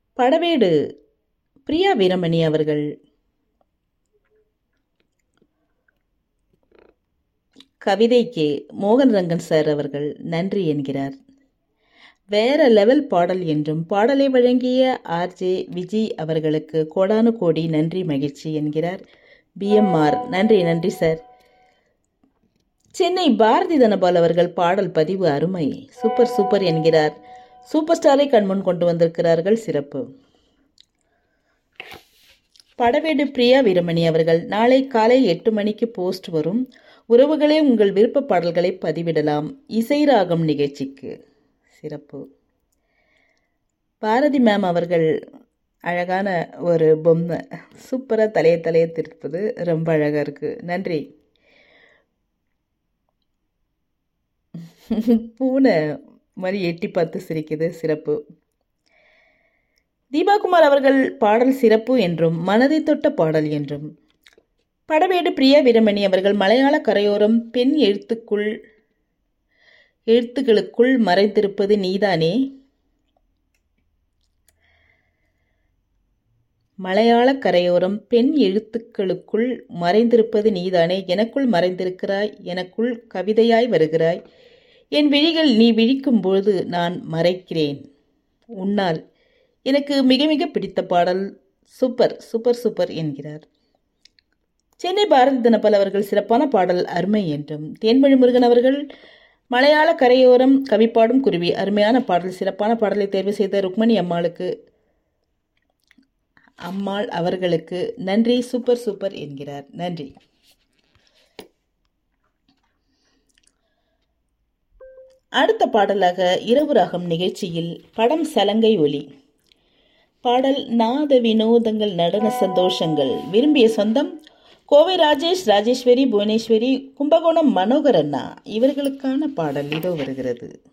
படவேடு பிரியா வீரமணி அவர்கள் கவிதைக்கு மோகன் ரங்கன் சார் அவர்கள் நன்றி என்கிறார் வேற லெவல் பாடல் என்றும் பாடலை வழங்கிய ஆர்ஜே விஜய் அவர்களுக்கு கோடானு கோடி நன்றி மகிழ்ச்சி என்கிறார் பிஎம்ஆர் நன்றி நன்றி சார் சென்னை பாரதி தனபால் அவர்கள் பாடல் பதிவு அருமை சூப்பர் சூப்பர் என்கிறார் சூப்பர் ஸ்டாரை கண்முன் கொண்டு வந்திருக்கிறார்கள் சிறப்பு படவேடு பிரியா வீரமணி அவர்கள் நாளை காலை எட்டு மணிக்கு போஸ்ட் வரும் உறவுகளே உங்கள் விருப்ப பாடல்களை பதிவிடலாம் இசை ராகம் நிகழ்ச்சிக்கு சிறப்பு பாரதி மேம் அவர்கள் அழகான ஒரு பொம்மை சூப்பராக தலைய தலைய திருப்பது ரொம்ப அழகாக இருக்குது நன்றி பூனை மாதிரி எட்டி பார்த்து சிரிக்குது சிறப்பு தீபாகுமார் அவர்கள் பாடல் சிறப்பு என்றும் மனதை தொட்ட பாடல் என்றும் படவேடு பிரியா வீரமணி அவர்கள் மலையாள கரையோரம் பெண் எழுத்துக்குள் எழுத்துக்களுக்குள் மறைந்திருப்பது நீதானே மலையாள கரையோரம் பெண் எழுத்துக்களுக்குள் மறைந்திருப்பது நீதானே எனக்குள் மறைந்திருக்கிறாய் எனக்குள் கவிதையாய் வருகிறாய் என் விழிகள் நீ விழிக்கும்போது நான் மறைக்கிறேன் உன்னால் எனக்கு மிக மிக பிடித்த பாடல் சூப்பர் சூப்பர் சூப்பர் என்கிறார் சென்னை பாரதி தினப்பல் அவர்கள் சிறப்பான பாடல் அருமை என்றும் தேன்மொழி முருகன் அவர்கள் மலையாள கரையோரம் கவிப்பாடும் குருவி அருமையான பாடல் சிறப்பான பாடலை தேர்வு செய்த ருக்மணி அம்மாளுக்கு அம்மாள் அவர்களுக்கு நன்றி சூப்பர் சூப்பர் என்கிறார் நன்றி அடுத்த பாடலாக இரவு ராகம் நிகழ்ச்சியில் படம் சலங்கை ஒலி பாடல் நாத வினோதங்கள் நடன சந்தோஷங்கள் விரும்பிய சொந்தம் கோவை ராஜேஷ் ராஜேஸ்வரி புவனேஸ்வரி கும்பகோணம் மனோகர் அண்ணா இவர்களுக்கான பாடல் இதோ வருகிறது